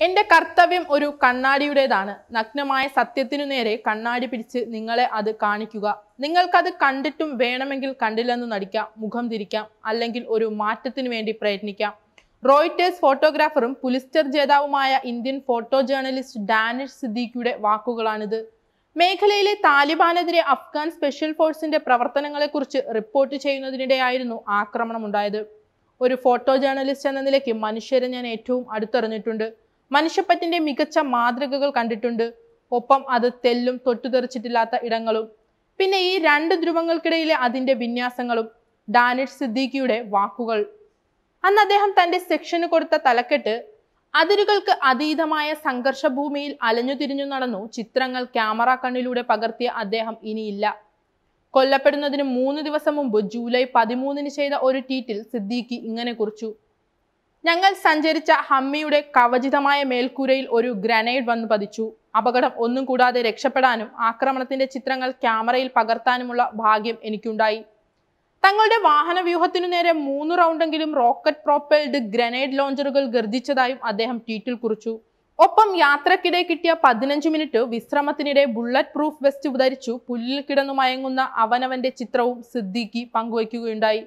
എന്റെ കർത്തവ്യം ഒരു കണ്ണാടിയുടേതാണ് നഗ്നമായ സത്യത്തിനു നേരെ കണ്ണാടി പിടിച്ച് നിങ്ങളെ അത് കാണിക്കുക നിങ്ങൾക്കത് കണ്ടിട്ടും വേണമെങ്കിൽ കണ്ടില്ലെന്ന് നടിക്കാം മുഖം തിരിക്കാം അല്ലെങ്കിൽ ഒരു മാറ്റത്തിനു വേണ്ടി പ്രയത്നിക്കാം റോയിറ്റേഴ്സ് ഫോട്ടോഗ്രാഫറും പുലിസ്റ്റർ ജേതാവുമായ ഇന്ത്യൻ ഫോട്ടോ ജേർണലിസ്റ്റ് ഡാനിഷ് സിദ്ദീഖിയുടെ വാക്കുകളാണിത് മേഖലയിലെ താലിബാനെതിരെ അഫ്ഗാൻ സ്പെഷ്യൽ ഫോഴ്സിന്റെ പ്രവർത്തനങ്ങളെക്കുറിച്ച് റിപ്പോർട്ട് ചെയ്യുന്നതിനിടെയായിരുന്നു ആക്രമണമുണ്ടായത് ഒരു ഫോട്ടോ ജേർണലിസ്റ്റ് എന്ന നിലയ്ക്ക് മനുഷ്യരെ ഞാൻ ഏറ്റവും അടുത്തറിഞ്ഞിട്ടുണ്ട് മനുഷ്യപ്പറ്റിന്റെ മികച്ച മാതൃകകൾ കണ്ടിട്ടുണ്ട് ഒപ്പം അത് തെല്ലും തൊട്ടുതെറിച്ചിട്ടില്ലാത്ത ഇടങ്ങളും പിന്നെ ഈ രണ്ട് ധ്രുവങ്ങൾക്കിടയിലെ അതിന്റെ വിന്യാസങ്ങളും ഡാനിഷ് സിദ്ദീഖിയുടെ വാക്കുകൾ അന്ന് അദ്ദേഹം തന്റെ സെക്ഷന് കൊടുത്ത തലക്കെട്ട് അതിരുകൾക്ക് അതീതമായ സംഘർഷഭൂമിയിൽ അലഞ്ഞു തിരിഞ്ഞു നടന്നു ചിത്രങ്ങൾ ക്യാമറ കണ്ണിലൂടെ പകർത്തിയ അദ്ദേഹം ഇനിയില്ല കൊല്ലപ്പെടുന്നതിന് മൂന്ന് ദിവസം മുമ്പ് ജൂലൈ പതിമൂന്നിന് ചെയ്ത ഒരു ട്വീറ്റിൽ സിദ്ദീഖി ഇങ്ങനെ കുറിച്ചു ഞങ്ങൾ സഞ്ചരിച്ച ഹമ്മിയുടെ കവചിതമായ മേൽക്കൂരയിൽ ഒരു ഗ്രനേഡ് വന്നു പതിച്ചു അപകടം ഒന്നും കൂടാതെ രക്ഷപ്പെടാനും ആക്രമണത്തിന്റെ ചിത്രങ്ങൾ ക്യാമറയിൽ പകർത്താനുമുള്ള ഭാഗ്യം എനിക്കുണ്ടായി തങ്ങളുടെ വാഹന വ്യൂഹത്തിനു നേരെ മൂന്ന് റൗണ്ടെങ്കിലും റോക്കറ്റ് പ്രോപ്പൽഡ് ഗ്രനേഡ് ലോഞ്ചറുകൾ ഗർജിച്ചതായും അദ്ദേഹം ട്വീറ്റിൽ കുറിച്ചു ഒപ്പം യാത്രക്കിടെ കിട്ടിയ പതിനഞ്ച് മിനിറ്റ് വിശ്രമത്തിനിടെ ബുള്ളറ്റ് പ്രൂഫ് വെസ്റ്റ് ധരിച്ചു പുല്ലിൽ കിടന്നു മയങ്ങുന്ന അവനവന്റെ ചിത്രവും സിദ്ദീഖി പങ്കുവയ്ക്കുകയുണ്ടായി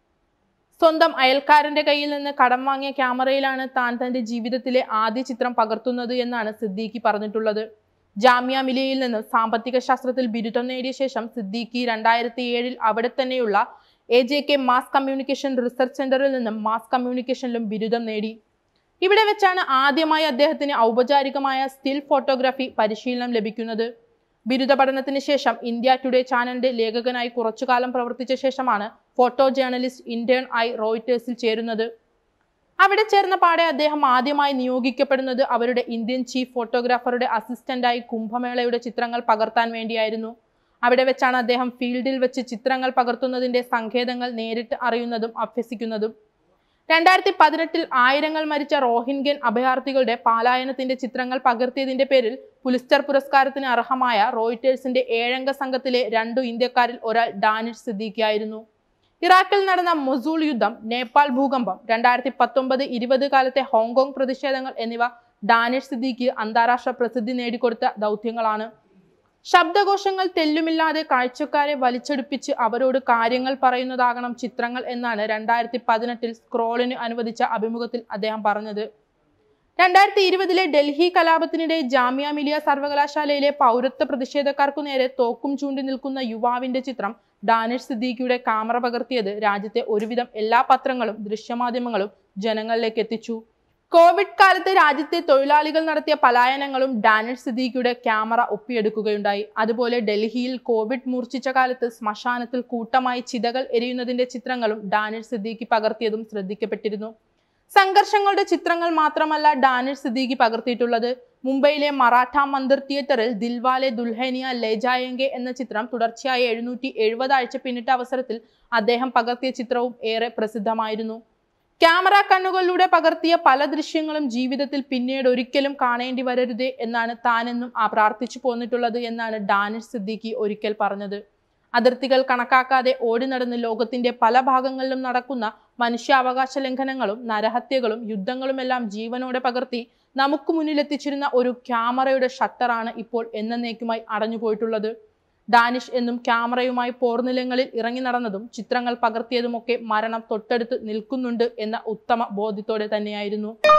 സ്വന്തം അയൽക്കാരന്റെ കയ്യിൽ നിന്ന് കടം വാങ്ങിയ ക്യാമറയിലാണ് താൻ തന്റെ ജീവിതത്തിലെ ആദ്യ ചിത്രം പകർത്തുന്നത് എന്നാണ് സിദ്ദീഖി പറഞ്ഞിട്ടുള്ളത് ജാമ്യ മിലിയയിൽ നിന്ന് സാമ്പത്തിക ശാസ്ത്രത്തിൽ ബിരുദം നേടിയ ശേഷം സിദ്ദീഖി രണ്ടായിരത്തി ഏഴിൽ അവിടെ തന്നെയുള്ള A J K mass communication research സെന്ററിൽ നിന്നും മാസ് കമ്മ്യൂണിക്കേഷനിലും ബിരുദം നേടി ഇവിടെ വെച്ചാണ് ആദ്യമായി അദ്ദേഹത്തിന് ഔപചാരികമായ സ്റ്റിൽ ഫോട്ടോഗ്രാഫി പരിശീലനം ലഭിക്കുന്നത് ബിരുദ പഠനത്തിന് ശേഷം ഇന്ത്യ ടുഡേ ചാനലിന്റെ ലേഖകനായി കുറച്ചുകാലം പ്രവർത്തിച്ച ശേഷമാണ് ഫോട്ടോ ജേർണലിസ്റ്റ് ഇന്റേൺ ആയി റോയിറ്റേഴ്സിൽ ചേരുന്നത് അവിടെ ചേർന്ന പാടെ അദ്ദേഹം ആദ്യമായി നിയോഗിക്കപ്പെടുന്നത് അവരുടെ ഇന്ത്യൻ ചീഫ് ഫോട്ടോഗ്രാഫറുടെ അസിസ്റ്റന്റായി കുംഭമേളയുടെ ചിത്രങ്ങൾ പകർത്താൻ വേണ്ടിയായിരുന്നു അവിടെ വെച്ചാണ് അദ്ദേഹം ഫീൽഡിൽ വെച്ച് ചിത്രങ്ങൾ പകർത്തുന്നതിന്റെ സങ്കേതങ്ങൾ നേരിട്ട് അറിയുന്നതും അഭ്യസിക്കുന്നതും രണ്ടായിരത്തി പതിനെട്ടിൽ ആയിരങ്ങൾ മരിച്ച റോഹിൻഗ്യൻ അഭയാർത്ഥികളുടെ പാലായനത്തിന്റെ ചിത്രങ്ങൾ പകർത്തിയതിന്റെ പേരിൽ പുലിസ്റ്റർ പുരസ്കാരത്തിന് അർഹമായ റോയിറ്റേഴ്സിന്റെ ഏഴംഗ സംഘത്തിലെ രണ്ടു ഇന്ത്യക്കാരിൽ ഒരാൾ ഡാനിഷ് സിദ്ദീഖിയായിരുന്നു ഇറാഖിൽ നടന്ന മൊസൂൾ യുദ്ധം നേപ്പാൾ ഭൂകമ്പം രണ്ടായിരത്തി പത്തൊമ്പത് ഇരുപത് കാലത്തെ ഹോങ്കോങ് പ്രതിഷേധങ്ങൾ എന്നിവ ഡാനിഷ് സിദ്ദീഖി അന്താരാഷ്ട്ര പ്രസിദ്ധി നേടിക്കൊടുത്ത ദൗത്യങ്ങളാണ് ശബ്ദകോശങ്ങൾ തെല്ലുമില്ലാതെ കാഴ്ചക്കാരെ വലിച്ചെടുപ്പിച്ച് അവരോട് കാര്യങ്ങൾ പറയുന്നതാകണം ചിത്രങ്ങൾ എന്നാണ് രണ്ടായിരത്തി പതിനെട്ടിൽ സ്ക്രോളിന് അനുവദിച്ച അഭിമുഖത്തിൽ അദ്ദേഹം പറഞ്ഞത് രണ്ടായിരത്തി ഇരുപതിലെ ഡൽഹി കലാപത്തിനിടെ ജാമ്യ മിലിയ സർവകലാശാലയിലെ പൗരത്വ പ്രതിഷേധക്കാർക്കു നേരെ തോക്കും ചൂണ്ടി നിൽക്കുന്ന യുവാവിന്റെ ചിത്രം ഡാനിഷ് സിദ്ദീഖിയുടെ ക്യാമറ പകർത്തിയത് രാജ്യത്തെ ഒരുവിധം എല്ലാ പത്രങ്ങളും ദൃശ്യമാധ്യമങ്ങളും ജനങ്ങളിലേക്ക് എത്തിച്ചു കോവിഡ് കാലത്ത് രാജ്യത്തെ തൊഴിലാളികൾ നടത്തിയ പലായനങ്ങളും ഡാനിഷ് സിദ്ദീഖിയുടെ ക്യാമറ ഒപ്പിയെടുക്കുകയുണ്ടായി അതുപോലെ ഡൽഹിയിൽ കോവിഡ് മൂർച്ഛിച്ച കാലത്ത് ശ്മശാനത്തിൽ കൂട്ടമായി ചിതകൾ എരിയുന്നതിന്റെ ചിത്രങ്ങളും ഡാനിഷ് സിദ്ദീഖി പകർത്തിയതും ശ്രദ്ധിക്കപ്പെട്ടിരുന്നു സംഘർഷങ്ങളുടെ ചിത്രങ്ങൾ മാത്രമല്ല ഡാനിഷ് സിദ്ദീഖി പകർത്തിയിട്ടുള്ളത് മുംബൈയിലെ മറാഠ മന്ദിർ തിയേറ്ററിൽ ദിൽവാലെ ദുൽഹനിയ ലേജായെങ്കെ എന്ന ചിത്രം തുടർച്ചയായി എഴുന്നൂറ്റി എഴുപത് ആഴ്ച പിന്നിട്ട അവസരത്തിൽ അദ്ദേഹം പകർത്തിയ ചിത്രവും ഏറെ പ്രസിദ്ധമായിരുന്നു ക്യാമറ കണ്ണുകളിലൂടെ പകർത്തിയ പല ദൃശ്യങ്ങളും ജീവിതത്തിൽ പിന്നീട് ഒരിക്കലും കാണേണ്ടി വരരുതേ എന്നാണ് താനെന്നും ആ പ്രാർത്ഥിച്ചു പോന്നിട്ടുള്ളത് എന്നാണ് ഡാനിഷ് സിദ്ദീഖി ഒരിക്കൽ പറഞ്ഞത് അതിർത്തികൾ കണക്കാക്കാതെ ഓടി നടന്ന് ലോകത്തിന്റെ പല ഭാഗങ്ങളിലും നടക്കുന്ന മനുഷ്യാവകാശ ലംഘനങ്ങളും നരഹത്യകളും യുദ്ധങ്ങളുമെല്ലാം ജീവനോടെ പകർത്തി നമുക്ക് മുന്നിലെത്തിച്ചിരുന്ന ഒരു ക്യാമറയുടെ ഷട്ടറാണ് ഇപ്പോൾ എന്നേക്കുമായി അടഞ്ഞുപോയിട്ടുള്ളത് ഡാനിഷ് എന്നും ക്യാമറയുമായി പോർനിലങ്ങളിൽ ഇറങ്ങി നടന്നതും ചിത്രങ്ങൾ പകർത്തിയതുമൊക്കെ മരണം തൊട്ടടുത്ത് നിൽക്കുന്നുണ്ട് എന്ന ഉത്തമ ബോധ്യത്തോടെ തന്നെയായിരുന്നു